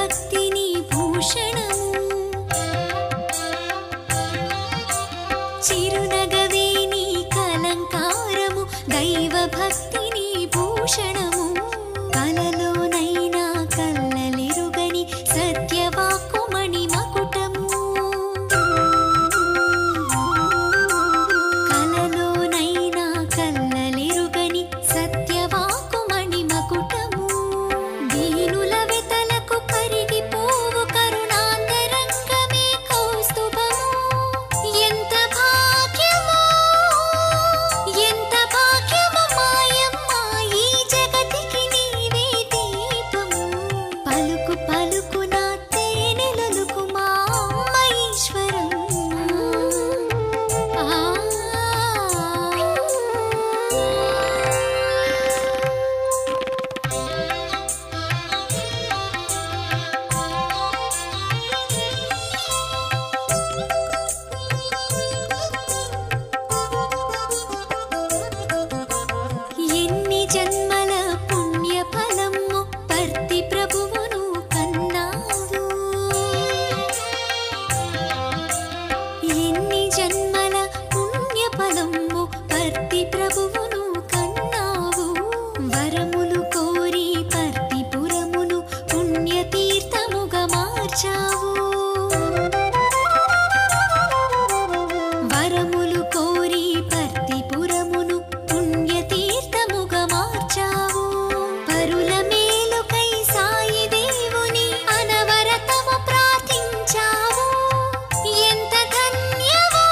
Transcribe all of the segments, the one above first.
భక్తిని భూషణము చిరునగవేని కలంకారము దైవ భక్తిని భూషణము కలలోనైనా కల్లలిరుగని సత్యవాక్కుమణి మకుటము కలలోనైనా కల్లలిరుగని సత్యవాక్కుమణి మకుటము దీనుల వెతలకు కరిగిపోవు కరుణాంతరంగమే కౌస్తుభము ఎంత భాగ్యమో ఎంత భాగ్యము మాయమ్మ ఈ జగతికి నీవే దీపము పలుకు పలుకు నా తేనెలొలుకు మా అమ్మ ఈశ్వరమ్మ ఎన్ని జన్మల పుణ్య ఫలము పర్తి ప్రభువును కన్నావు ఎన్ని జన్మల పుణ్య ఫలము పర్తి ప్రభువును కన్నావు వరములు కోరి పర్తి పురమును పుణ్యతీర్థముగా మార్చావు వరములు కోరి పర్తిపురమును పుణ్యతీర్థముగా మార్చావు పరుల మేలుకై సాయి దేవుని అనవరతము ప్రార్థించావు ఎంత ధన్యవో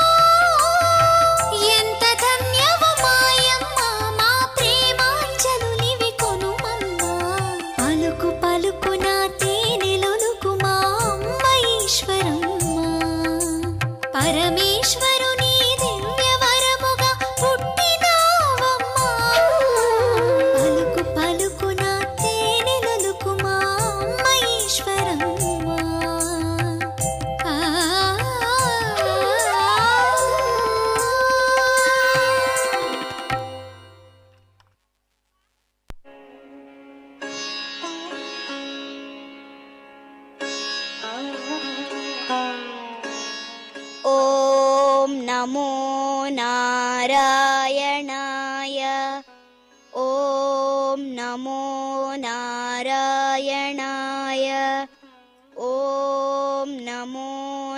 ఎంత ధన్యవో మాయమ్మ మా ప్రేమాంజలులివి కొనుమమ్మా పలుకు పలుకు నా తేనెలొలుకు మా అమ్మ ఈశ్వరమ్మ పరమేశ్వరుని దివ్య వరముగా పుట్టినావమ్మా పలుకు పలుకు నా తేనెలొలుకు మా అమ్మ ఈశ్వరమ్మ ఆ ॐ नमो नारायणाय ॐ नमो नारायणाय ॐ नमो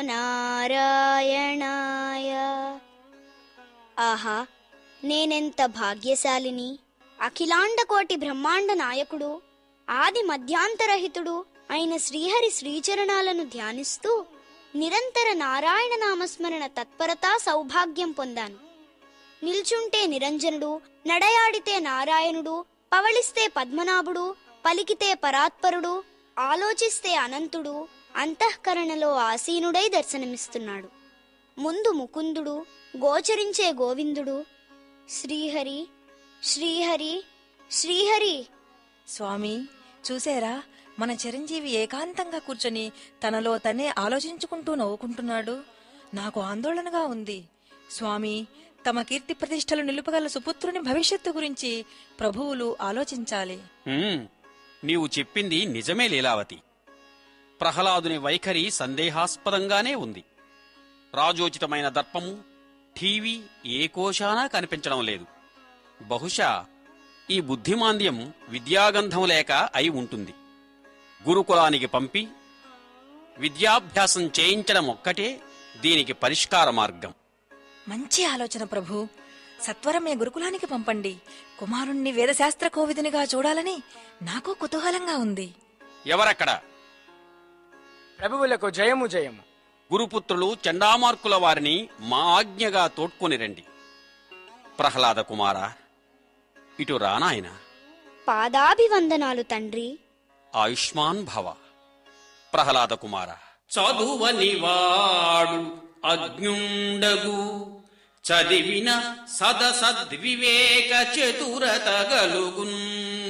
నారాయణాయ ఆహా నేనెంత భాగ్యశాలిని అఖిలాండ కోటి బ్రహ్మాండ నాయకుడు ఆది మధ్యాంతరహితుడు అయిన శ్రీహరి శ్రీచరణాలను ధ్యానిస్తూ నిరంతర నారాయణ నామస్మరణ తత్పరతా సౌభాగ్యం పొందాను నిల్చుంటే నిరంజనుడు నడయాడితే నారాయణుడు పవళిస్తే పద్మనాభుడు పలికితే పరాత్పరుడు ఆలోచిస్తే అనంతుడు అంతఃకరణలో ఆసీనుడై దర్శనమిస్తున్నాడు ముందు ముకుందుడు గోచరించే గోవిందుడు శ్రీహరి శ్రీహరి శ్రీహరి స్వామి చూసారా మన చిరంజీవి ఏకాంతంగా కూర్చొని తనలో తనే ఆలోచించుకుంటూ నవ్వుకుంటున్నాడు నాకు ఆందోళనగా ఉంది స్వామి తమ కీర్తి ప్రతిష్టలు నిలుపగల సుపుత్రుని భవిష్యత్తు గురించి ప్రభువులు ఆలోచించాలి ఉమ్, నీవు చెప్పింది నిజమే లీలావతి ప్రహ్లాదుని వైఖరి సందేహాస్పదంగానే ఉంది రాజోచితమైన దర్పము టీవీ ఏ కోశానా కనిపించడం లేదు బహుశా ఈ బుద్ధిమాంద్యం విద్యాగంధం లేక అయి ఉంటుంది గురుకులానికి పంపి విద్యాభ్యాసం చేయించడం ఒక్కటే దీనికి పరిష్కార మార్గం మంచి ఆలోచన ప్రభు సత్వరమే గురుకులానికి పంపండి కుమారుణ్ణి వేదశాస్త్ర కోవిదునిగా చూడాలని నాకు కుతూహలంగా ఉంది ఎవరక్కడ ప్రభువులకు జయము జయము గురుపుత్రులు చండామార్కుల వారిని మా ఆజ్ఞగా తోడ్కొని రండి ప్రహ్లాద కుమార ఇటు రానాయన పాదాభివందనాలు తండ్రి ఆయుష్మాన్ భవ ప్రహ్లాద కుమార చదువని వాడు అజ్ఞుండగు చదివిన సదసద్వివేక చతురత గలుగున్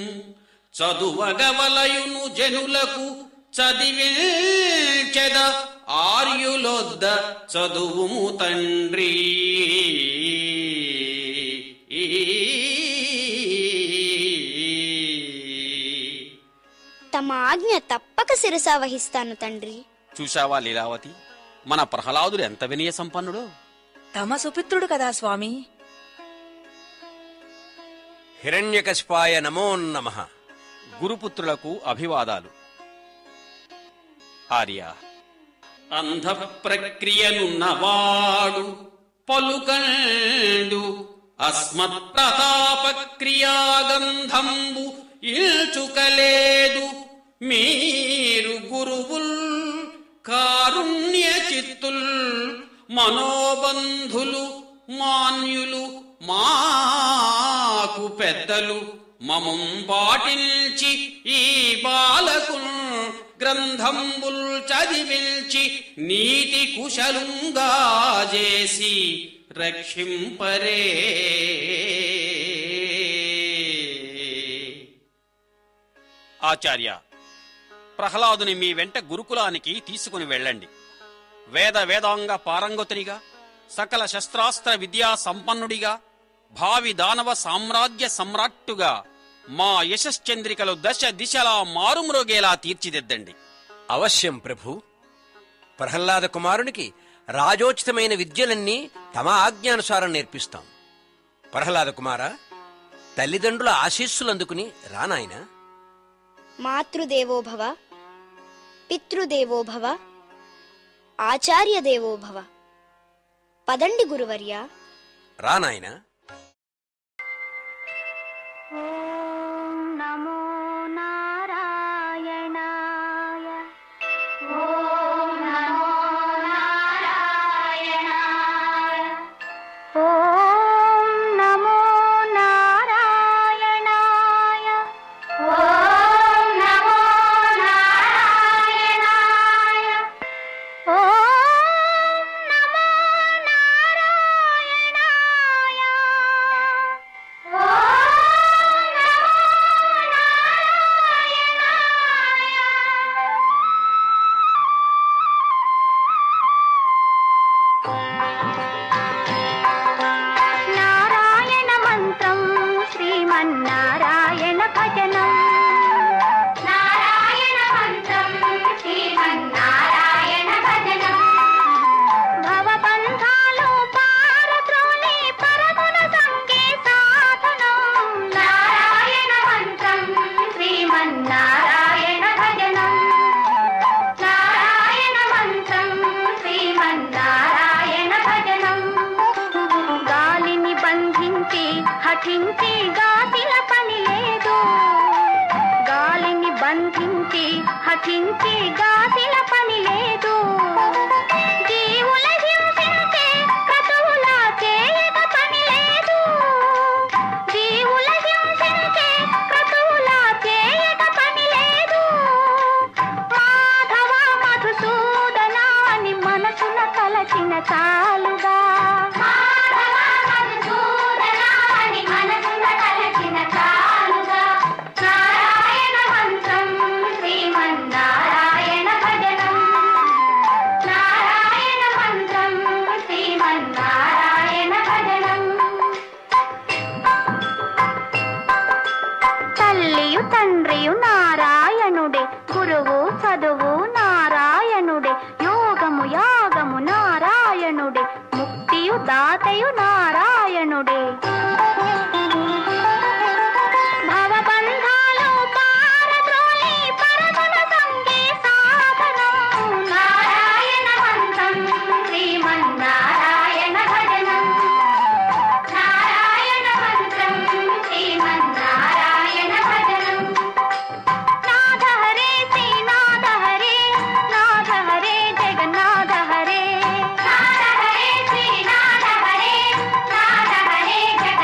చదువగవలయును జనులకు చదివించెద ఆర్యులొద్ద చదువుము తండ్రి తమ తమ ఆజ్ఞ తప్పక శిరసా వహిస్తాను తండ్రి చూశావా లీలావతి మన ప్రహ్లాదుడు ఎంత వినయ సంపన్నుడో తమ సుపిత్రుడు కదా స్వామి హిరణ్యకశిపాయ నమో నమ గురుపుత్రులకు అభివాదాలు ఆర్య అంధ ప్రక్రియనున్నవాడు పలుకండు అస్మత్ ప్రతాప క్రియాగంధంబు ఇల్చుకలేదు మీరు గురువుల్ కారుణ్య చిత్తుల్ మనోబంధులు మాన్యులు మాకు పెద్దలు మమం పాటించి ఈ బాలకు గ్రంథంబుల్ చదివించి నీతి కుశలుంగా చేసి రక్షింపరే ఆచార్య ప్రహ్లాదుని మీ వెంట గురుకులానికి తీసుకుని వెళ్ళండి వేద వేదాంగ పారంగతునిగా సకల శస్త్రాస్త్ర విద్యా సంపన్నుడిగా భావి దానవ సామ్రాజ్య సమ్రాట్టుగా మా యశశ్చంద్రికలు దశ దిశలా మారుమ్రోగేలా తీర్చిదిద్దండి అవశ్యం ప్రభు ప్రహ్లాద కుమారునికి రాజోచితమైన విద్యలన్నీ తమ ఆజ్ఞానుసారం నేర్పిస్తాం ప్రహ్లాద కుమార తల్లిదండ్రుల ఆశీస్సులు అందుకుని రానాయనా మాతృదేవోభవ పితృదేవోభవ ఆచార్య దేవోభవ పదండి గురువర్య రానాయనా నమో నారాయణాయ ఓ నమో నారాయణాయ ఓం నమో నారాయణాయ ఓం నమో నారాయణాయ ఓం నమో నారాయణాయ ఓం నమో నారాయణాయ నారాయణ మంత్రం శ్రీమన్నారాయణ భజనం నారాయణ మంత్రం శ్రీమన్నారాయణ భజనం భవబంధాలు పారద్రోలి పరగుణ సంగే సాధనం నారాయణ మంత్రం శ్రీమన్నారాయణ భజనం నారాయణ మంత్రం శ్రీమన్నారాయణ భజనం గాలిని బంధించి హఠించి గాతిల పని లేదు గాలిని బంధించి హఠించి గాతిల పని లేదు జీవుల హింసించే క్రతువుల చేయక పని లేదు జీవుల హింసించే క్రతువుల చేయక పని లేదు మాధవ మధుసూదన అని మనసున తలచిన చాలుగా మాధవ మధుసూదన అని మనసున తలచిన చాలుగా నారాయణ మంత్రం శ్రీమన్నారాయణ భజనం నారాయణ మంత్రం శ్రీమన్నారాయణ భజనం తల్లియు తండ్రియు నారాయణుడే గురువు చదువు నారాయణుడే యోగము యాగము నారాయణుడే ముక్తియు దాతయు నారాయణుడే భవబంధాలు పారద్రోలి పరగుణ సంగే సాధనం నారాయణ మంత్రం శ్రీమన్నారాయణ భజనం నారాయణ మంత్రం శ్రీమన్నారాయణ భజనం నాథ హరే శ్రీనాథ హరే నాథ హరే జగన్నాథ హరే నాథ హరే శ్రీనాథ హరే నాథ హరే జగన్నాథ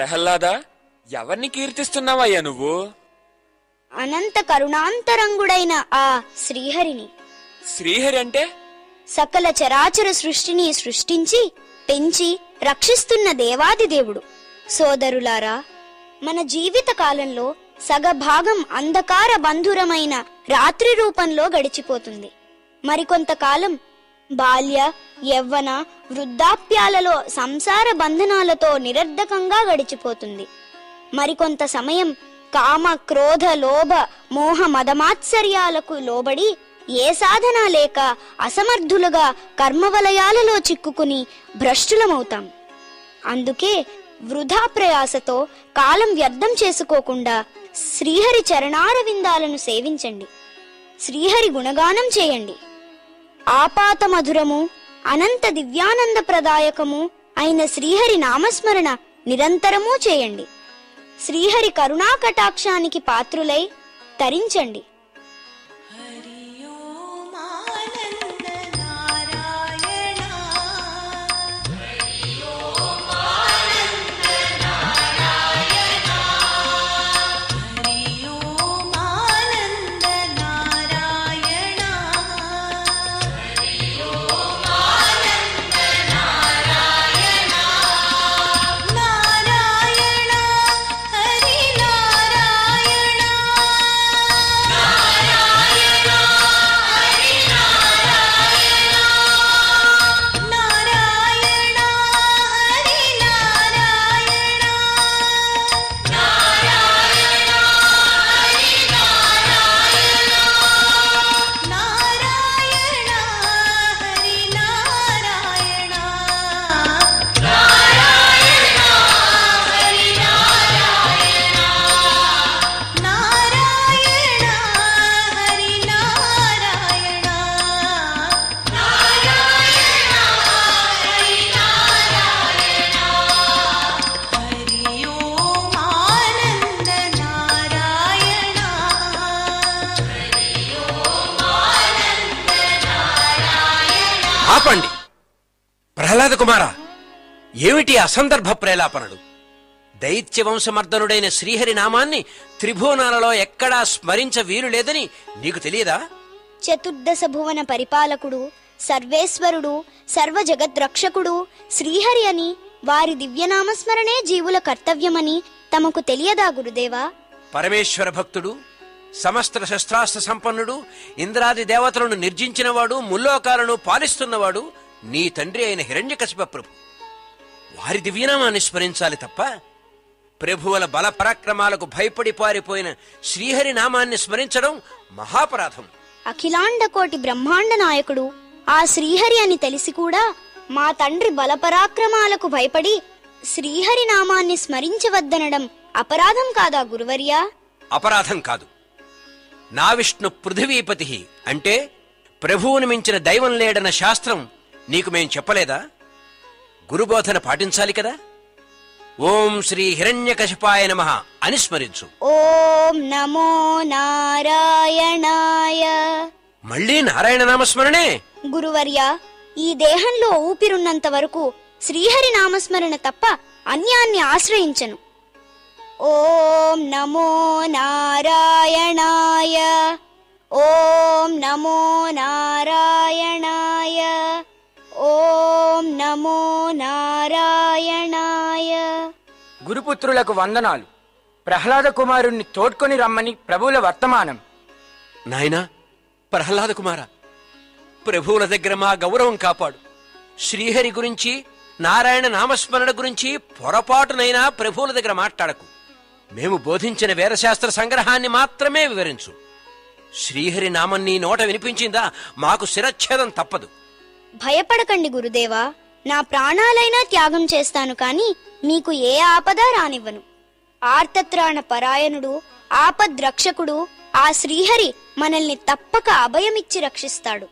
ప్రహ్లాద ఎవరిని కీర్తిస్తున్నావయ్యా నువ్వు అనంత కరుణాంతరంగుడైన ఆ శ్రీహరిని శ్రీహరి అంటే సకల చరాచర సృష్టిని సృష్టించి పెంచి రక్షిస్తున్న దేవాది దేవుడు సోదరులారా మన జీవిత కాలంలో సగభాగం అంధకార బంధురమైన రాత్రి రూపంలో గడిచిపోతుంది మరికొంతకాలం బాల్య యవ్వన వృద్ధాప్యాలలో సంసార బంధనాలతో నిరర్ధకంగా గడిచిపోతుంది మరికొంత సమయం కామ క్రోధ లోభ మోహ మదమాత్సర్యాలకు లోబడి ఏ సాధన లేక అసమర్థులుగా కర్మవలయాలలో చిక్కుకుని భ్రష్టులమవుతాం అందుకే వృధా ప్రయాసతో కాలం వ్యర్థం చేసుకోకుండా శ్రీహరి చరణారవిందాలను సేవించండి శ్రీహరి గుణగానం చేయండి ఆపాత మధురము అనంత దివ్యానంద ప్రదాయకము అయిన శ్రీహరి నామస్మరణ నిరంతరము చేయండి శ్రీహరి కరుణా కటాక్షానికి పాత్రులై తరించండి ఆపండి ప్రహ్లాద కుమార ఏమిటి అసందర్భ ప్రేలాపనలు దైత్య వంశమర్దనుడైన శ్రీహరి నామాన్ని త్రిభువనాలలో ఎక్కడా స్మరించ వీలు లేదని నీకు తెలియదా చతుర్దశ భువన పరిపాలకుడు సర్వేశ్వరుడు సర్వ జగద్రక్షకుడు శ్రీహరి అని వారి దివ్యనామస్మరణే జీవుల కర్తవ్యమని తమకు తెలియదా గురుదేవా పరమేశ్వర భక్తుడు సమస్త శస్త్రాస్త్ర సంపన్నుడు ఇంద్రాది దేవతలను నిర్జించినవాడు ముల్లోకాలను పాలిస్తున్నవాడు నీ తండ్రి అయిన హిరణ్యకశిప ప్రభు వారి దివ్యనామాన్ని స్మరించాలి తప్ప ప్రభువుల బల పరాక్రమాలకు భయపడి పారిపోయిన శ్రీహరి నామాన్ని స్మరించడం మహాపరాధం అఖిలాండ కోటి బ్రహ్మాండ నాయకుడు ఆ శ్రీహరి అని తెలిసి కూడా మా తండ్రి బలపరాక్రమాలకు భయపడి శ్రీహరి నామాన్ని స్మరించవద్దనడం అపరాధం కాదా గురువర్యా అపరాధం కాదు నా విష్ణు పృథివీపతి అంటే ప్రభువును మించిన దైవం లేడన్న శాస్త్రం నీకు మేం చెప్పలేదా గురుబోధన పాటించాలి కదా ఓం శ్రీ హిరణ్యకశిపాయ నమ అని స్మరించు ఓం నమో నారాయణాయ మళ్ళీ నారాయణ నామస్మరణే గురువర్యా ఈ దేహంలో ఊపిరున్నంత వరకు శ్రీహరి నామస్మరణ తప్ప అన్యాన్ని ఆశ్రయించను ఓం నమో నారాయణాయ ఓం నమో నారాయణాయ ఓం నమో నారాయణాయ గురుపుత్రులకు వందనాలు ప్రహ్లాద కుమారుణ్ణి తోడ్కొని రమ్మని ప్రభువుల వర్తమానం నాయనా ప్రహ్లాద కుమార ప్రభువుల దగ్గర మా గౌరవం కాపాడు శ్రీహరి గురించి నారాయణ నామస్మరణ గురించి పొరపాటునైనా ప్రభువుల దగ్గర మాట్లాడకు మేము బోధించిన వేదశాస్త్ర సంగ్రహాన్ని మాత్రమే వివరించు శ్రీహరి నామం నీ నోట వినిపించిందా మాకు శిరచ్ఛేదం తప్పదు భయపడకండి గురుదేవా నా ప్రాణాలైనా త్యాగం చేస్తాను కాని మీకు ఏ ఆపద రానివ్వను ఆర్తత్రాణ పరాయణుడు ఆపద్రక్షకుడు ఆ శ్రీహరి మనల్ని తప్పక అభయమిచ్చి రక్షిస్తాడు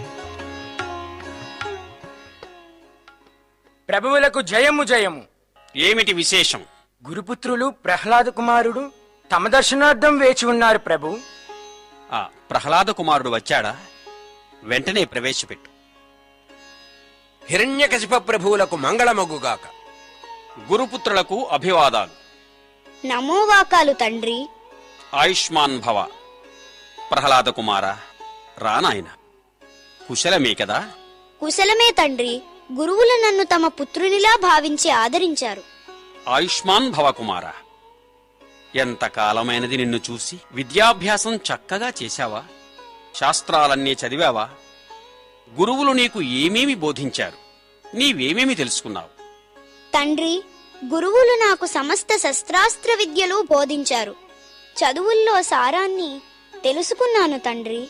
ప్రభువులకు జయము జయము ఏమిటి విశేషం గురుపుత్రులు ప్రహ్లాద కుమారుడు తమ దర్శనార్థం వేచి ఉన్నారు ప్రభు ఆ ప్రహ్లాద కుమారుడు వచ్చాడా వెంటనే ప్రవేశపెట్టు హిరణ్యకశిప ప్రభువులకు మంగళమగుగాక గురుపుత్రులకు అభివాదాలు నమోవాకాలు తండ్రి ఆయుష్మాన్ భవ ప్రహ్లాద కుమార రానాయన కుశలమే కదా కుశలమే తండ్రి గురువులు నన్ను తమ పుత్రునిలా భావించి ఆదరించారు ఆయుష్మాన్ భవ కుమార ఎంత కాలమైనది నిన్ను చూసి విద్యాభ్యాసం చక్కగా చేశావా శాస్త్రాలన్నీ చదివావా గురువులు నీకు ఏమేమి బోధించారు నీవేమేమి తెలుసుకున్నావు తండ్రి గురువులు నాకు సమస్త శస్త్రాస్త్ర విద్యలు బోధించారు చదువుల్లో సారాన్ని తెలుసుకున్నాను తండ్రి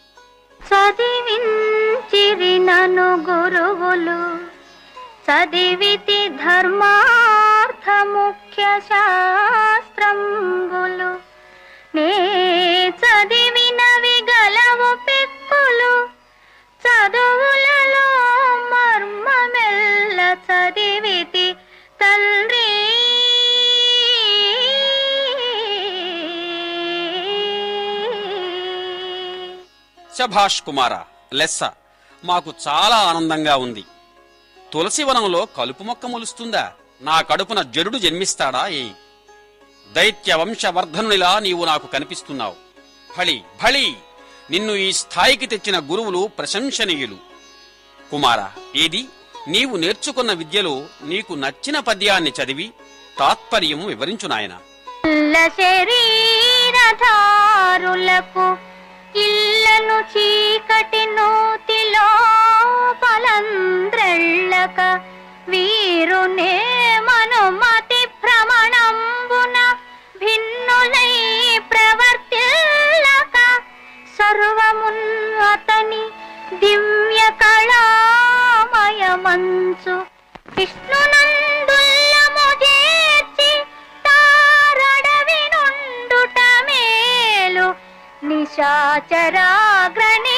చదివించిరి నను గురువులు చదివితి ధర్మార్థ ముఖ్య శాస్త్రంబులు నే చదివినవి గలవు పెక్కులు చదువులలో మర్మమెల్ల చదివితి తండ్రి శభాష్ కుమార లెస్స మాకు చాలా ఆనందంగా ఉంది తులసివనంలో కలుపు మొక్క మొలుస్తుందా నా కడుపున జరుడు జన్మిస్తాడా ఏ దైత్య వంశవర్ధనునిలా నీవు నాకు కనిపిస్తున్నావు భళి భళి నిన్ను ఈ స్థాయికి తెచ్చిన గురువులు ప్రశంసనీయులు కుమార ఏది నీవు నేర్చుకున్న విద్యలో నీకు నచ్చిన పద్యాన్ని చదివి తాత్పర్యం వివరించు నాయనా ఇల్ల శరీరధారులకు ఇల్లను చీకటి నూతిలో పలంద్రెళ్ళక వీరునే మనుమతి భ్రమణంబున భిన్నులై ప్రవర్తిల్లక సర్వమున్ అతని దివ్య కళామయమంచు విష్ణునందుల్లము చేర్చి తారడవి నుండుట మేలు నిశాచరాగ్రణీ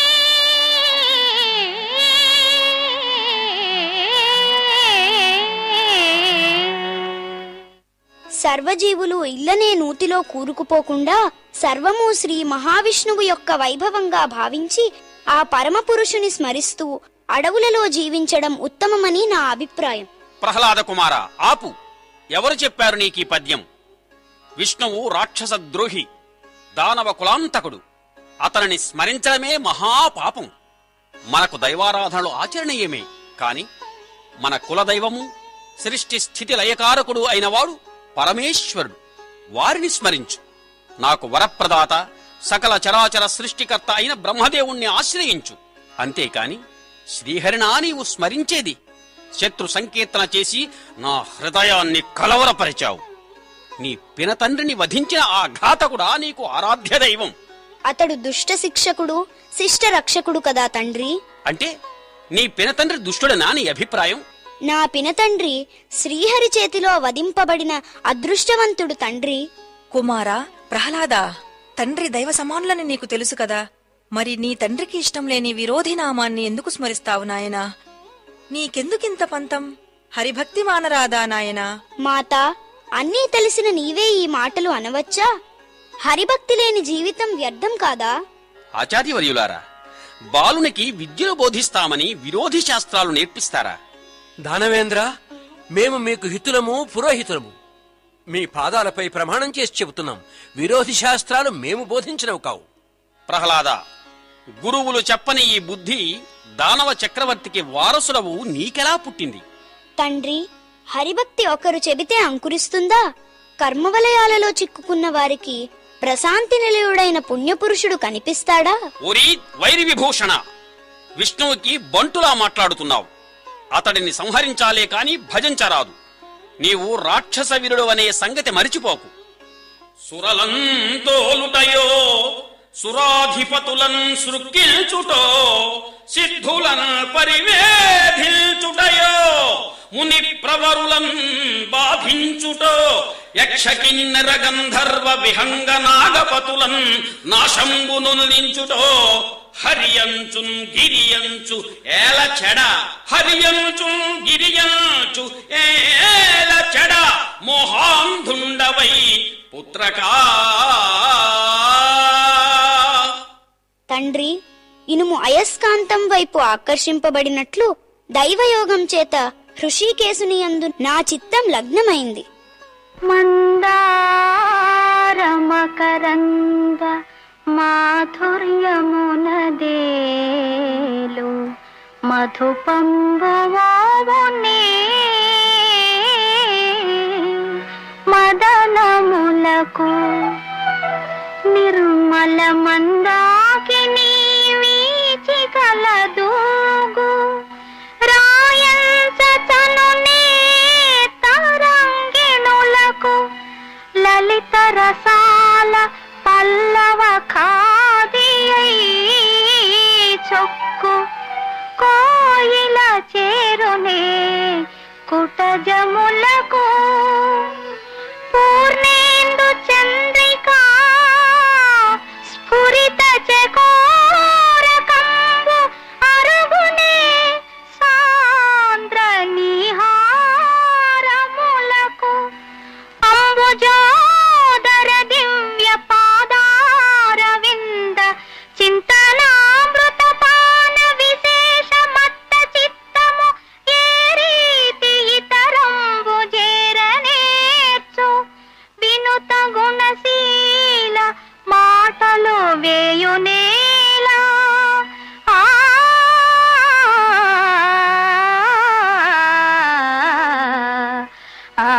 సర్వజీవులు ఇల్లనే నూతిలో కూరుకుపోకుండా సర్వము శ్రీ మహావిష్ణువు యొక్క వైభవంగా భావించి ఆ పరమపురుషుని స్మరిస్తూ అడవులలో జీవించడం ఉత్తమమని నా అభిప్రాయం ప్రహ్లాద కుమార ఆపు ఎవరు చెప్పారు నీకీ పద్యం విష్ణువు రాక్షస ద్రోహి దానవ కులాంతకుడు అతనిని స్మరించడమే మహాపాపం మనకు దైవారాధనలు ఆచరణీయమే కాని మన కులదైవము సృష్టి స్థితి లయకారకుడు అయినవాడు పరమేశ్వరుడు వారిని స్మరించు నాకు వరప్రదాత సకల చరాచర సృష్టికర్త అయిన బ్రహ్మదేవుణ్ణి ఆశ్రయించు అంతేకాని శ్రీహరినా నీవు స్మరించేది శత్రు సంకీర్తన చేసి నా హృదయాన్ని కలవరపరిచావు నీ పినతండ్రిని వధించిన ఆ ఘాతకుడా నీకు ఆరాధ్య దైవం అతడు దుష్ట శిక్షకుడు శిష్ట రక్షకుడు కదా తండ్రి అంటే నీ పినతండ్రి దుష్టుడనా నీ అభిప్రాయం నా పినతండ్రి శ్రీహరి చేతిలో వధింపబడిన అదృష్టవంతుడు తండ్రి కుమారా ప్రహ్లాద తండ్రి దైవ సమానులని నీకు తెలుసు కదా మరి నీ తండ్రికి ఇష్టం లేని విరోధి నామాన్ని ఎందుకు స్మరిస్తావు నాయనా నీకెందుకింత పంతం హరిభక్తి మానరాదా నాయనా మాత అన్నీ తెలిసిన నీవే ఈ మాటలు అనవచ్చా హరిభక్తి లేని జీవితం వ్యర్థం కాదా ఆచార్యవర్యులారా బాలునికి విద్యను బోధిస్తామని విరోధి శాస్త్రాలు నేర్పిస్తారా దానవేంద్ర మేము మీకు హితులము పురోహితులము మీ పాదాలపై ప్రమాణం చేసి చెబుతున్నాం విరోధి శాస్త్రాలు మేము బోధించినవి కావు ప్రహ్లాద గురువులు చెప్పని ఈ బుద్ధి దానవ చక్రవర్తికి వారసులవు నీకెలా పుట్టింది తండ్రి హరిభక్తి ఒకరు చెబితే అంకురిస్తుందా కర్మవలయాలలో చిక్కుకున్న వారికి ప్రశాంతి నిలయుడైన పుణ్యపురుషుడు కనిపిస్తాడా ఓరి వైరి విభూషణ విష్ణువుకి బంటులా మాట్లాడుతున్నావు అతడిని సంహరించాలే కాని భజించరాదు నీవు రాక్షస వీరుడు అనే సంగతి మరిచిపోకు సురలంతోలుటయో సురాధిపతులన్ సృక్కిల్చుటో సిద్ధులన్ పరివేధిల్చుటయో ముని ప్రవరులన్ బాధించుటో యక్ష కిన్నెర గంధర్వ విహంగ నాగపతులన్ నాశంబును నించుటో హరియంచున్ గిరియంచు ఏల చెడ హరియంచున్ గిరియంచు ఏల చెడ మోహాంధుండవై పుత్రకా తండ్రి ఇనుము అయస్కాంతం వైపు ఆకర్షింపబడినట్లు దైవయోగం చేత హృషికేశుని యందు నా చిత్తం లగ్నమైంది మందారమకరంద మాధుర్యమునదేలు మధుపంబువావునే మదనములకు నిర్మల మందాకిని వీచి కలదూగు రాయంచనునే తరంగిణులకు లలిత రసాల పల్లవ ఖాది చొక్కు కోయిల చేరునే కుటజములకు పూర్ణేందు చంద్రికా స్ఫురిత చకోరకంబు అరుగునే సాంద్ర నిహారములకు అంబుజోదర దివ్య పాదార వింద చింతనామృత పాన విశేష మత్త చిత్తము ఏ రీతి ఇతరంబు చేరనేర్చు వినుత గుణశీల మాటలు వేయునేలా ఆ ఆ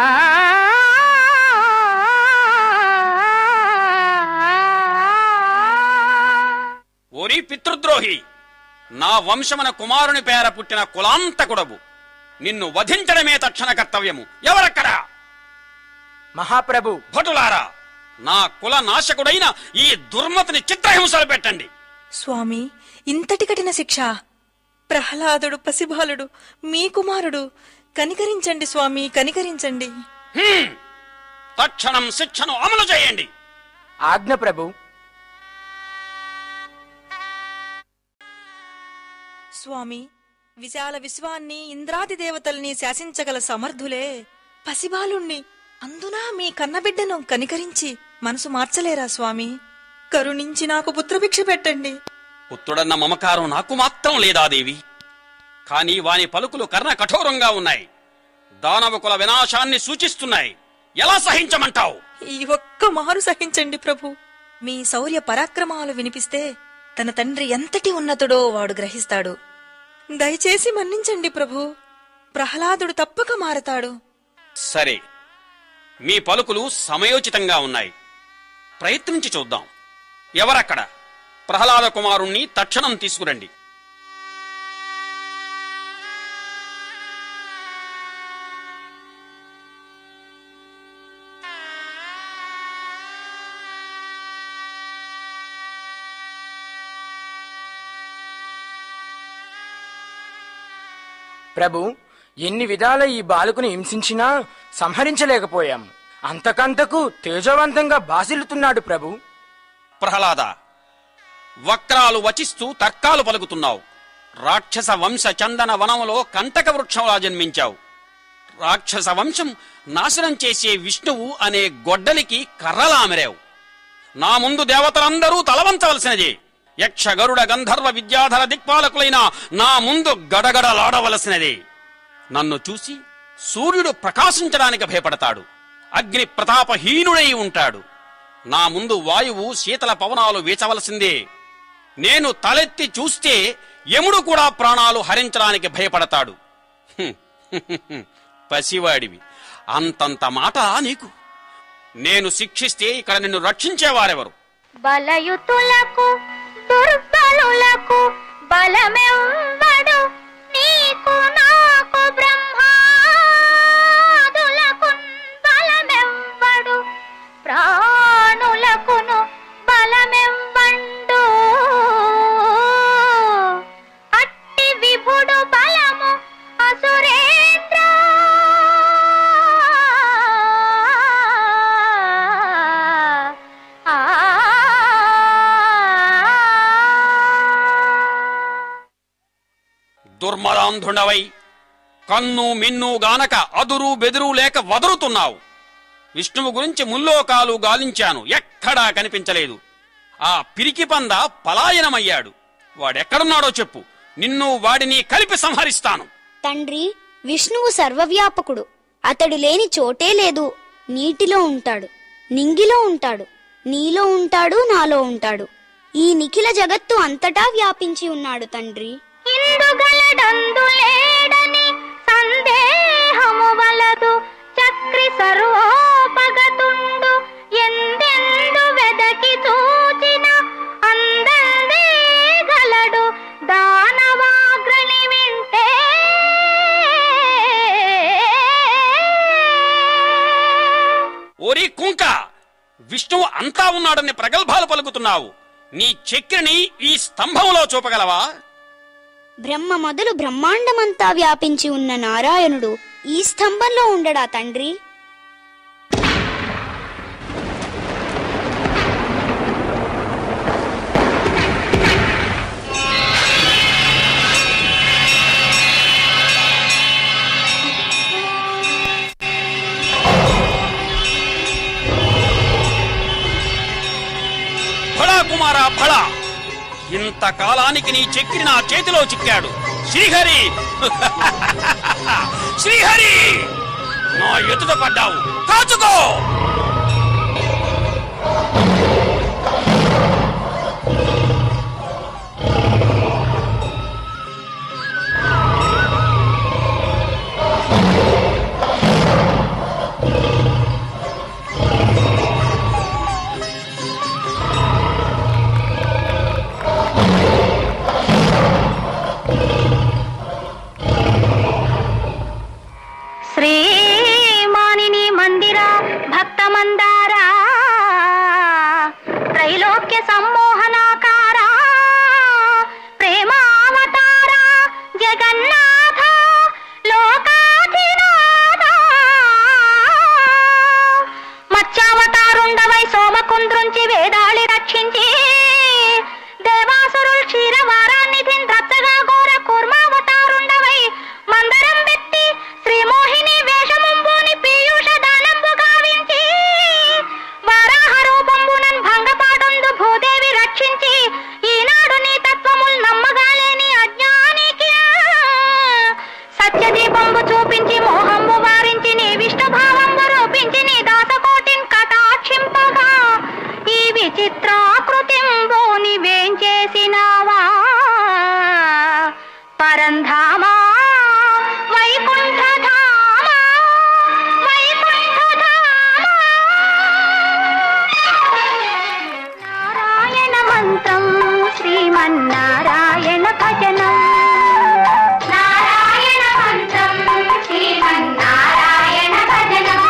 ఓరి పితృద్రోహి నా వంశమన కుమారుని పేర పుట్టిన కులాంతకుడవు నిన్ను వధించడమే తక్షణ కర్తవ్యము ఎవరక్కడా మహాప్రభు భటులారా నా కుల నాశకుడైన ఈ దుర్మతిని చిత్రహింసలు పెట్టండి స్వామి ఇంతటి కఠిన శిక్ష ప్రహ్లాదుడు పసిబాలుడు మీ కుమారుడు కనికరించండి స్వామి కనికరించండి హ్మ్. తక్షణం శిక్షను అమలు చేయండి ఆజ్ఞ ప్రభు స్వామి విశాల విశ్వాన్ని ఇంద్రాది దేవతల్ని శాసించగల సమర్థులే పసిబాలుణ్ణి అందునా మీ కన్నబిడ్డను కనికరించి మనసు మార్చలేరా స్వామి కరుణించి నాకు పుత్రభిక్ష పెట్టండి పుత్రుడన్న మమకారం నాకు మాత్రం లేదా దేవి కాని వాని పలుకులు కర్ణ కఠోరంగా ఉన్నాయి దానవ కుల వినాశాన్ని సూచిస్తున్నాయి ఎలా సహించమంటావు ఈ ఒక్క మారు సహించండి ప్రభు మీ శౌర్య పరాక్రమాలు వినిపిస్తే తన తండ్రి ఎంతటి ఉన్నతుడో వాడు గ్రహిస్తాడు దయచేసి మన్నించండి ప్రభు ప్రహ్లాదుడు తప్పక మారతాడు సరే మీ పలుకులు సమయోచితంగా ఉన్నాయి ప్రయత్నించి చూద్దాం ఎవరక్కడ ప్రహ్లాద కుమారుణ్ణి తక్షణం తీసుకురండి ప్రభు ఎన్ని విధాల ఈ బాలకుని హింసించినా సంహరించలేకపోయాం అంతకంతకు తేజవంతంగా బాసిల్లుతున్నాడు ప్రభు ప్రహ్లాద వక్రాలు వచిస్తూ తర్కాలు పలుకుతున్నావు రాక్షస వంశ చందన వనములో కంటక వృక్షంలా జన్మించావు రాక్షస వంశం నాశనం చేసే విష్ణువు అనే గొడ్డలికి కర్రలామెరావు నా ముందు దేవతలందరూ తలవంచవలసినదే యక్ష గరుడ గంధర్వ విద్యాధర దిక్పాలకులైన నా ముందు గడగడలాడవలసినదే నన్ను చూసి సూర్యుడు ప్రకాశించడానికి భయపడతాడు అగ్ని ప్రతాపహీనుడై ఉంటాడు నా ముందు వాయువు శీతల పవనాలు వీచవలసిందే నేను తలెత్తి చూస్తే యముడు కూడా ప్రాణాలు హరించడానికి భయపడతాడు హ్మ్, హ్మ్, హ్మ్, పసివాడివి అంతంత మాట నీకు నేను శిక్షిస్తే ఇక్కడ నిన్ను రక్షించేవారెవరు బలయుతులకు దుర్బలులకు బలమెవ్వడు నీకు నాకు బ్రహ్మాదులకు బలమెవ్వడు ప్రాణులకును బలమెవ్వండు అట్టి విభుడు బలము అసురేంద్ర ఆ దుర్మదాంధుండవై కన్ను మిన్ను గానక అదురు బెదురు లేక వదరుతున్నావు విష్ణువు గురించి ముల్లోకాలు గాలించాను ఎక్కడా కనిపించలేదు ఆ పిరికి పంద పలాయనమయ్యాడు వాడెక్కడున్నాడో చెప్పు నిన్ను వాడిని కలిపి సంహరిస్తాను తండ్రి విష్ణువు సర్వవ్యాపకుడు అతడు లేని చోటే లేదు నీటిలో ఉంటాడు నింగిలో ఉంటాడు నీలో ఉంటాడు నాలో ఉంటాడు ఈ నిఖిల జగత్తు అంతటా వ్యాపించి ఉన్నాడు తండ్రి ఇందుగలడందు లేడని సందేహము వలదు చక్రి సర్వోపగతుండు ఎందెందు వెదకి చూచిన అందందే గలడు దానవాగ్రణి వింటే ఓరి కుంక విష్ణువు అంతా ఉన్నాడని ప్రగల్భాలు పలుకుతున్నావు నీ చక్రిని ఈ స్తంభంలో చూపగలవా బ్రహ్మ మొదలు బ్రహ్మాండమంతా వ్యాపించి ఉన్న నారాయణుడు ఈ స్తంభంలో ఉండడా తండ్రి ఫళా కుమారా ఫళా ఇంతకాలానికి నీ చక్రి నా చేతిలో చిక్కాడు శ్రీహరి శ్రీహరి నా ఎదుట పడ్డావు కాచుకో శ్రీమానిని మందిర భక్త మందారా త్రైలోక్య సమ్మోహనాకార ప్రేమావతార జగన్నాథ లోకాధినాథ మత్స్యావతారుండవై సోమకుంద్రుంచి వేదాళి రక్షించి దేవాసురుల్ క్షీరవారాన్నిధిన్ ద్రచ్చగా ఘోర కూర్మావతారుండవై మందరం పెట్టి శ్రీమోహిని వేషముంబుని పీయూష దానంబు గావించి వరాహ రూపంబునన్ భంగపాటుందు భూదేవి రక్షించి ఈనాడు నీ తత్వముల్ నమ్మగాలేని అజ్ఞానికి సత్యదీపంబు చూపించి మోహంబు వారించి నీ విష్ణు భావంబు రూపించి నీ దాసకోటిన్ కటాక్షింపగా ఈ విచిత్రాకృతింబు నీవేం చేసినావా పరంధామా వైకుంఠధామా వైకుంఠధామా నారాయణ మంత్రం శ్రీమన్నారాయణ భజనం నారాయణ మంత్రం శ్రీమన్నారాయణ భజనం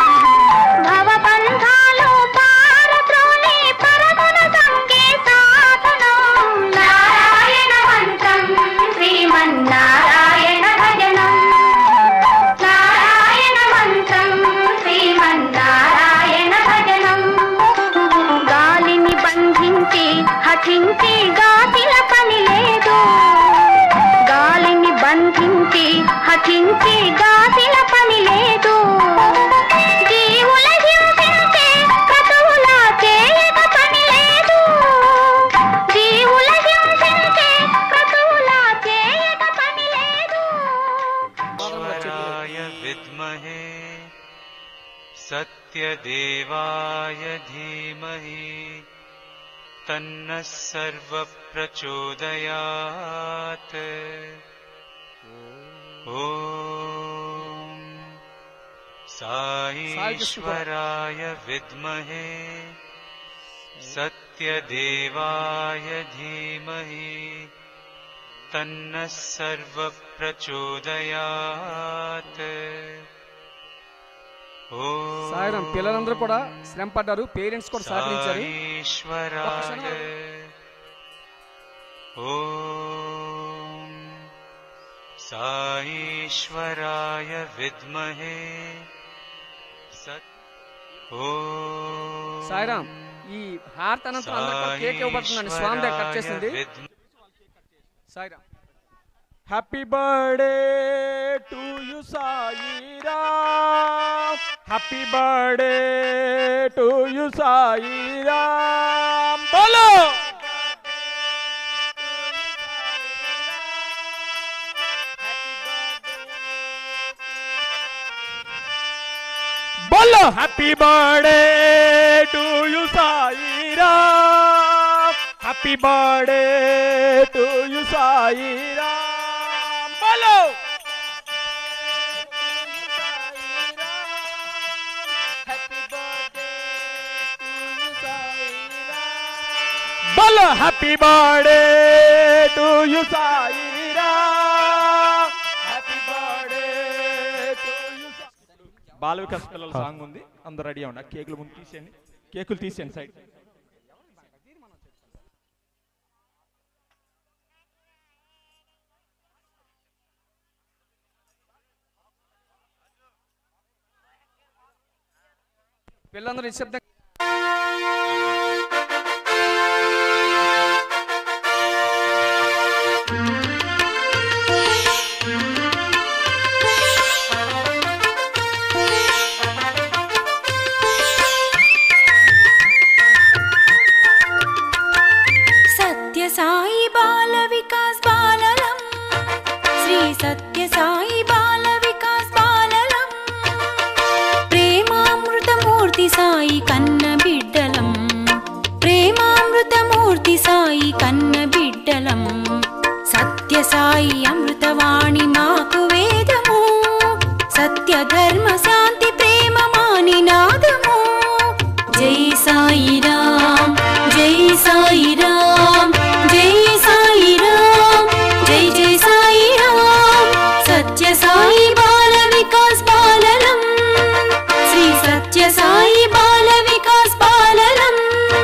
భవబంధాలు పారద్రోలి పరమున సంగే సాధనం నారాయణ మంత్రం శ్రీమన్నారాయణ భజనం నారాయణ మంత్రం శ్రీమన్నారాయణ భజనం గాలిని బంధించి హఠించి గాతిల పని లేదు గాలిని బంధించి హఠించి గాతిల పని లేదు జీవుల హింసించే క్రతువుల చేయక పని లేదు జీవుల హింసించే క్రతువుల చేయక పని లేదు ईश्वराय विद्महे सत्यदेवाय धीमहि तन्नः सर्वप्रचोदयात् ॐ साईश्वराय विद्महे सत्यदेवाय धीमहि तन्नः सर्वप्रचोदयात् ॐ సాయిరాం పిల్లలందరూ కూడా శ్రమ పడ్డారు పేరెంట్స్ కూడా సహకరించారు साईश्वराय ॐ साईश्वराय विद्महे सत् ॐ సాయిరాం ఈ హార్ట్ అనంతరం అందరికీ కూడా కేక్ ఇవ్వబడుతుందండి స్వామి దగ్గర కట్ చేసింది साईश्वराय विद्म- Sairam happy birthday to you Saira happy birthday to you Saira బోలో బోలో happy birthday to you Saira happy birthday to you Saira బోలో బోలో happy birthday to you Saira happy birthday to you Bala Vikas పిల్లల సాంగ్ ఉంది అందరు రెడీ అవ్వండి ఆ కేకులు ముందు తీసేయండి కేకులు తీసేయండి సైడ్ పిల్లలందరూ నిశ్శబ్దం సత్య సాయి బాల వికాస్ బాలలం శ్రీ సత్య సాయి బాల వికాస్ బాలలం ప్రేమామృతమూర్తి సాయి కన్న బిడ్డలం ప్రేమామృతమూర్తి సాయి కన్న బిడ్డలం సత్య సాయి అమృతవాణి మాకు వేదము సత్య ధర్మ శాంతి ప్రేమ మాని నాదము జై సాయి రామ్ జై సాయి రామ్ జై సాయి రామ్ జై జై సాయి రామ్ సత్య సాయి బాల వికాస్ బాలలం శ్రీ సత్య సాయి బాల వికాస్ బాలలం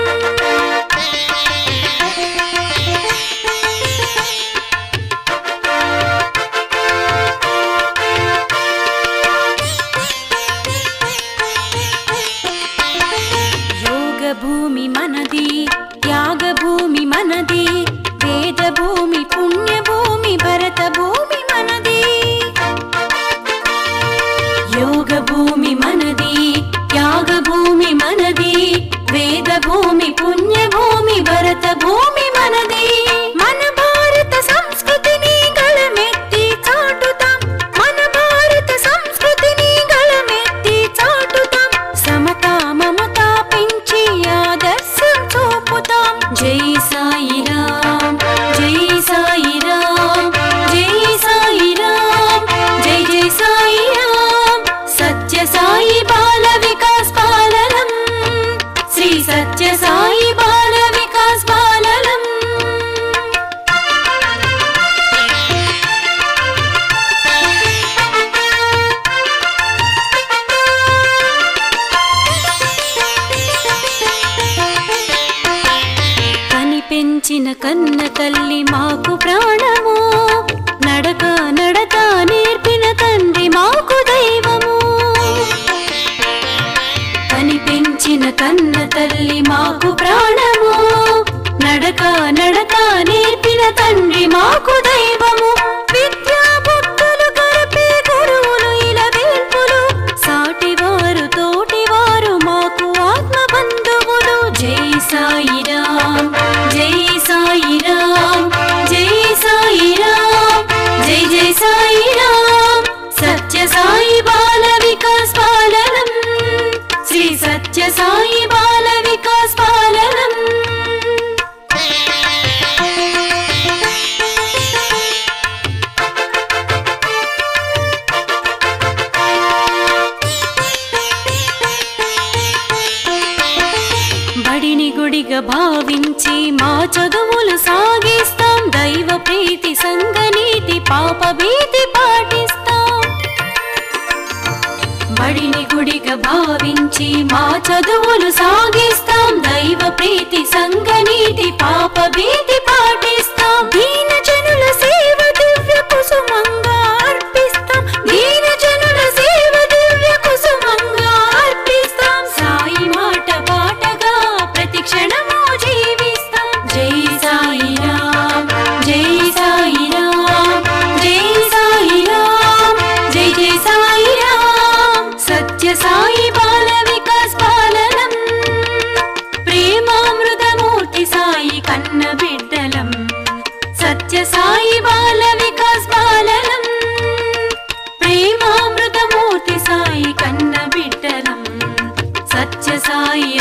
యోగ భూమి మనది త్యాగ భూమి మనది వేద భూమి పుణ్య భూమి భరత భూమి మనది యోగ భూమి మనది త్యాగ భూమి మనది వేద భూమి పుణ్య భూమి భరత భూమి మనది మన భారత సంస్కృతిని గళమెత్తి చాటుతాం మన భారత సంస్కృతిని గళమెత్తి చాటుతాం సమతా మమతా పెంచి ఆదర్శం చూపుతాం జై సాయి రామ్ జై సాయి రామ్ జై సాయి రామ్ జై జై సాయి రామ్ సత్య సాయి బాల వికాస్ బాలలం శ్రీ సత్య సాయి బాల వికాస్ బాలలం కని పెంచిన కన్న తల్లి మాకు ప్రాణము నడక నడక నేర్పిన తండ్రి మాకు దైవము కని పెంచిన కన్న తల్లి మాకు ప్రాణము నడక నడక నేర్పిన తండ్రి మాకు దైవము విద్యా బుద్ధులు గరిపే గురువులు ఇలా వేల్పులు సాటివారు తోటివారు మాకు ఆత్మ బంధువులు జై సాయి రామ్ జై సాయి రామ్ జై సాయి రామ్ జై జై సాయి రామ్ సత్య సాయి బాల వికాస్ పాలనం శ్రీ సత్య సాయి బాల వికాస్ పాలనం బడిని గుడిగా భావించి మా చదువులు సాగిస్తాం దైవ ప్రీతి సంగనీతి పాప భీతి పాటిస్తాం బడిని గుడిగా భావించి మా చదువులు సాగిస్తాం దైవ ప్రీతి సంగనీతి పాప భీతి పాటిస్తాం దీన జనుల సేవ దివ్య కుసుమంగా అర్పిస్తాం దీన జనుల సేవ దివ్య కుసుమంగా అర్పిస్తాం సాయి మాట పాటగా ప్రతి క్షణము జీవిస్తాం జై సాయి రామ్ జై సాయి రామ్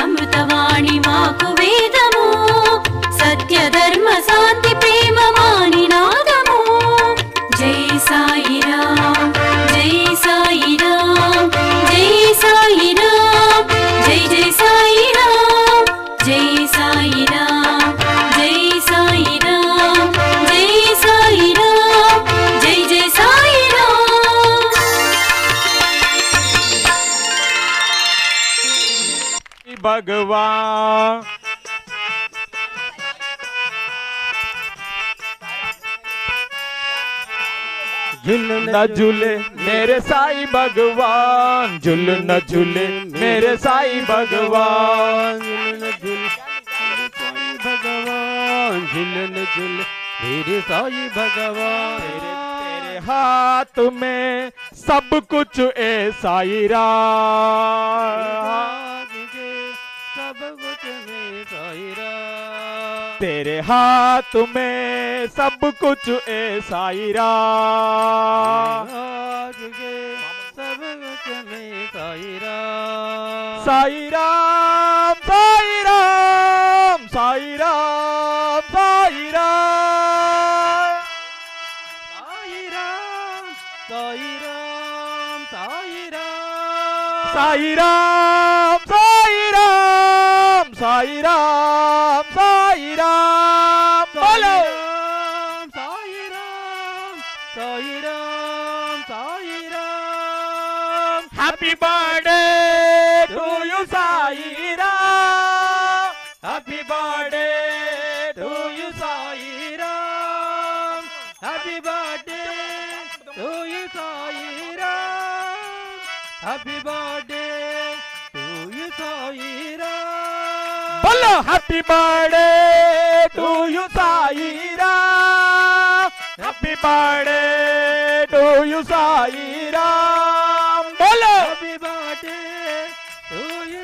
అమృతవాణి మాకు వేదము సత్య ధర్మ శాంతి ప్రేమ మాని నాదము జై సాయిరామ్ జై సాయిరామ్ జై సాయిరామ్ జై జై సాయిరామ్ జై సాయిరామ్ జై సాయిరామ్ జై సాయిరామ్ జై జై సాయిరామ్ भगवान झुल न झूले मेरे साईं भगवान झुल न झूले मेरे साईं भगवान झुल न झूले साईं भगवान झुल न झूले मेरे साईं भगवान तेरे तेरे हाथ में सब कुछ ए साई सब कुछ में साईरा तेरे हाथ में सब कुछ ए साईरा सब कुछ में साईरा साईराम साईराम साईराम साईराम साईराम साईराम साईराम साईराम साईराम साईराम बोलो Sairam Sairam Sairam happy birthday to you Sairam happy birthday to you Sairam happy birthday to you Sairam happy birthday to you Sairam बोलो happy birthday to you Sairam happy birthday to you Sairam बोलो happy birthday to you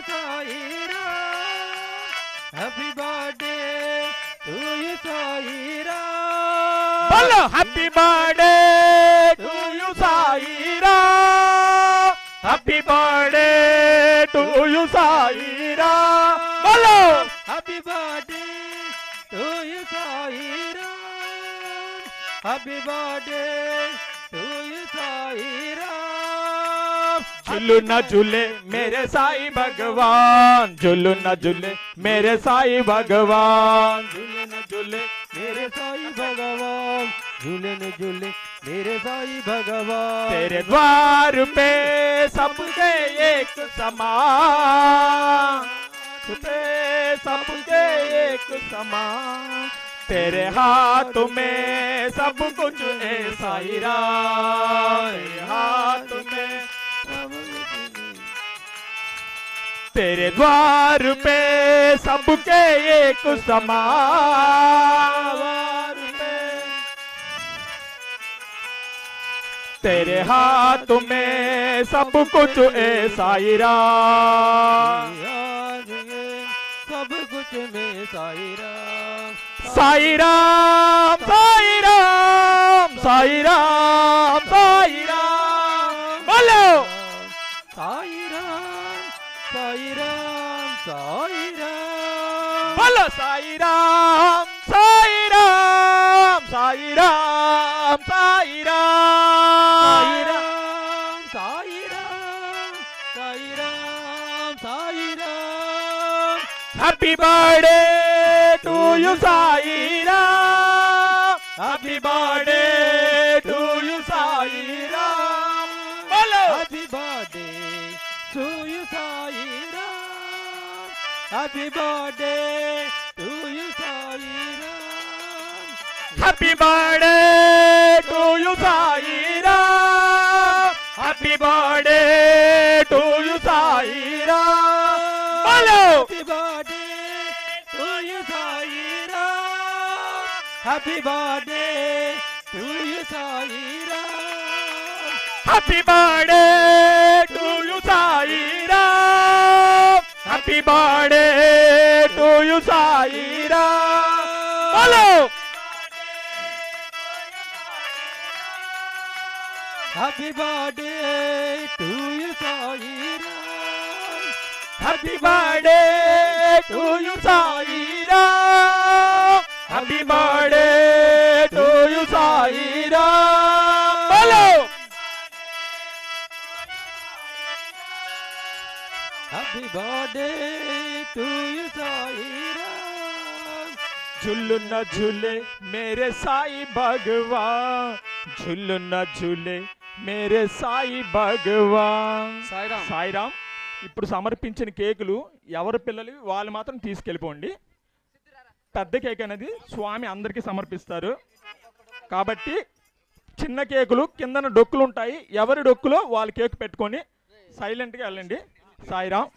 Sairam happy birthday to you Sairam बोलो happy birthday to you Sairam happy birthday to you Sairam बोलो happy birthday to you Sairam happy birthday to you Sairam झुलू न झूले मेरे साईं भगवान झुलू न झूले मेरे साईं भगवान झूले न झूले मेरे साईं भगवान झूले न झूले मेरे साईं भगवान तेरे द्वार पे सबके एक समान पे सबके एक समान तेरे हाथ में सब कुछ है साईरा तेरे हाथ में सब कुछ है। तेरे द्वार पे सबके एक समान द्वार पे तेरे हाथ में सब कुछ ए साईरा सब कुछ में साईरा साईराम साईराम साईराम साईराम बोलो साईराम साईराम साईराम बोलो Sairam Sairam Sairam Sairam Sairam Sairam Sairam happy birthday to you Sairam happy birthday to you Sairam बोलो happy birthday to you Sairam happy birthday to you Sairam happy birthday to you Sairam happy birthday to you Sairam बोलो happy birthday to you Sairam happy birthday to you Sairam happy birthday to you Sairam happy birthday to you Sairam बोलो Happy birthday to you, Saira. Happy birthday to you Saira happy birthday to you Saira బలో happy birthday to you Saira झुल्लुन झूले मेरे साई भगवान झुल्लुन झूले మేరే సాయి భగవాన్ సాయిరామ్ ఇప్పుడు సమర్పించిన కేకులు ఎవరి పిల్లలు వాళ్ళు మాత్రం తీసుకెళ్ళిపోండి పెద్ద కేక్ అనేది స్వామి అందరికీ సమర్పిస్తారు కాబట్టి చిన్న కేకులు కిందన డొక్కులు ఉంటాయి ఎవరి డొక్కులో వాళ్ళు కేక్ పెట్టుకొని సైలెంట్గా వెళ్ళండి సాయిరామ్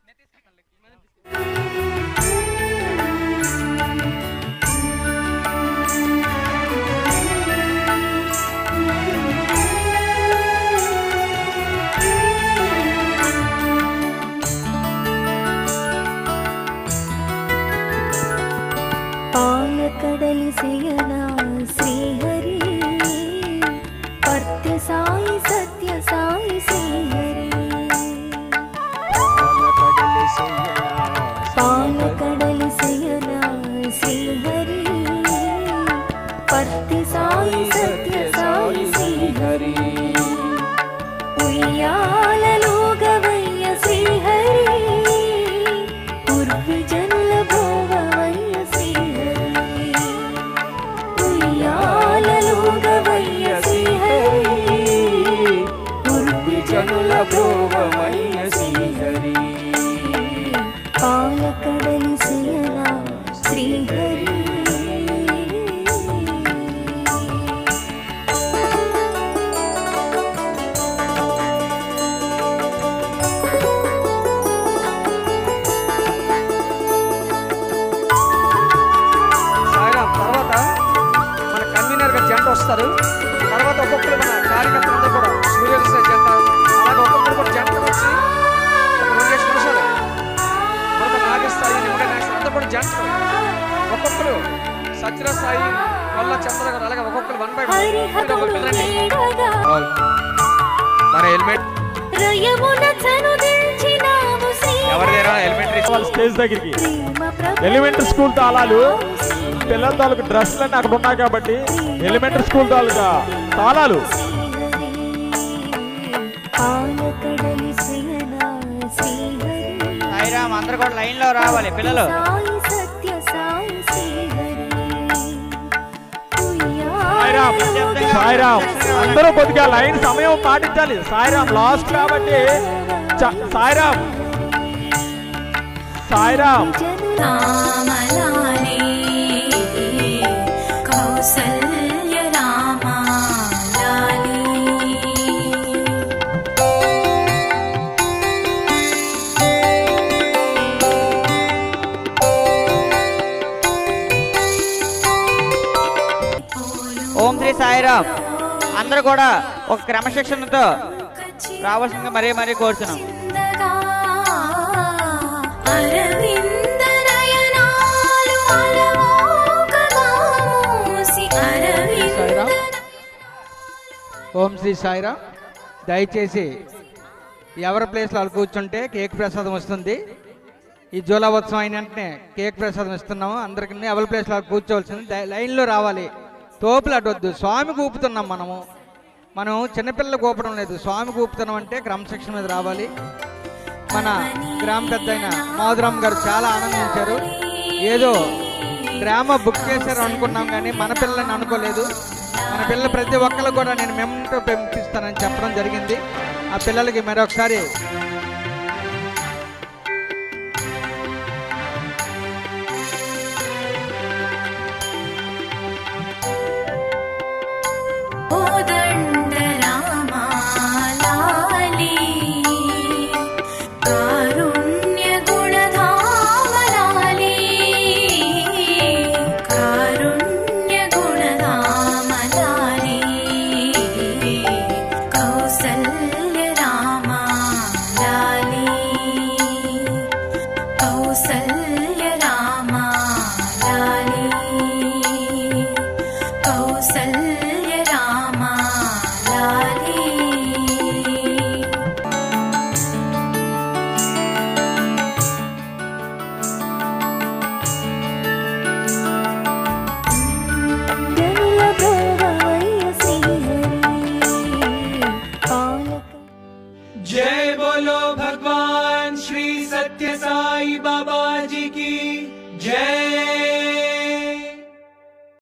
పాలకడలి శయనా శ్రీహరి పర్త్య సాయి సత్య సాయి శ్రీహరి పాలకడలి శయనా శ్రీహరి పర్త్య సాయి సత్య సాయి శ్రీహరి ఉయ్యాలలో గవయ్య శ్రీహరి ఉర్విజనుల భోగవయ్య శ్రీహరి ఉయ్యాలలో గవయ్య శ్రీహరి ఉర్విజనుల భోగవయ్య శ్రీహరి పాలకడలి శయనా శ్రీహరి సాయిరామ్ తర్వాత మన కన్వీనర్ గా జంట వస్తారు తర్వాత ఒక్కొక్కరు మన కార్యకర్తలందరూ కూడా సూర్యరస జంట అలాగే ఒక్కొక్కరు కూడా జంట వచ్చి ఒక రెండేసి నిమిషాలు మరొక నాగేస్తాయి నిమ్మగా నాగేస్తాయి అందరూ కూడా జంట ఒక్కొక్కరు సత్యరాజ్ సాయి వల్ల చంద్ర గారు అలాగే ఒక్కొక్కరు వన్ బై మన హెల్మెట్ రయమున చనుదించినావు శ్రీ ఎవరిదేనా ఎలిమెంటరీ వాళ్ళ స్టేజ్ దగ్గరికి ఎలిమెంటరీ స్కూల్ తాళాలు పిల్లల తాలూకు డ్రెస్సులన్నీ అక్కడ ఉన్నాయి కాబట్టి ఎలిమెంటరీ స్కూల్ తాలూకా తాళాలు పాలకడలి శయనా శ్రీహరి సాయిరామ్ అందరు కూడా లైన్ లో రావాలి పిల్లలు సాయి సత్య సాయి శ్రీహరి సాయిరామ్ సాయిరామ్ అందరూ కొద్దిగా లైన్ సమయం పాటించాలి సాయిరామ్ లాస్ట్ కాబట్టి చ- సాయిరామ్ సాయిరామ్ రామలానే కౌసల్య రామాలానే ఓం శ్రీ సాయిరామ్ అందరూ కూడా ఒక క్రమశిక్షణతో రావాల్సిందిగా మరీ మరీ కోరుతున్నాం అరవింద నయనాలు అలవోకగా మూసి అరవింద ఓం శ్రీ సాయిరా దయచేసి ఎవరి ప్లేస్లో వాళ్ళు కూర్చుంటే కేక్ ప్రసాదం వస్తుంది ఈ జూలా ఉత్సవం అయిన వెంటనే కేక్ ప్రసాదం ఇస్తున్నాము అందరికి ఎవరి ప్లేస్లో వాళ్ళు కూర్చోవలసింది దయ- లైన్లో రావాలి తోపులు అడ్డొద్దు స్వామికి ఊపుతున్నాం మనము మనం చిన్నపిల్లలకు ఊపడం లేదు స్వామికి ఊపుతున్నాం అంటే క్రమశిక్షణ మీద రావాలి మన గ్రామ పెద్ద అయిన మాధురామ్ గారు చాలా ఆనందించారు ఏదో డ్రామా బుక్ చేశారు అనుకున్నాం కానీ మన పిల్లల్ని అనుకోలేదు మన పిల్లలు ప్రతి ఒక్కరు కూడా నేను మెమంటో పంపిస్తానని చెప్పడం జరిగింది ఆ పిల్లలకి మరొకసారి కోదండ రామాలాలి కారుణ్య గుణధామలాలి కారుణ్య గుణధామలాలి కౌసల్య రామాలాలి కౌసల్య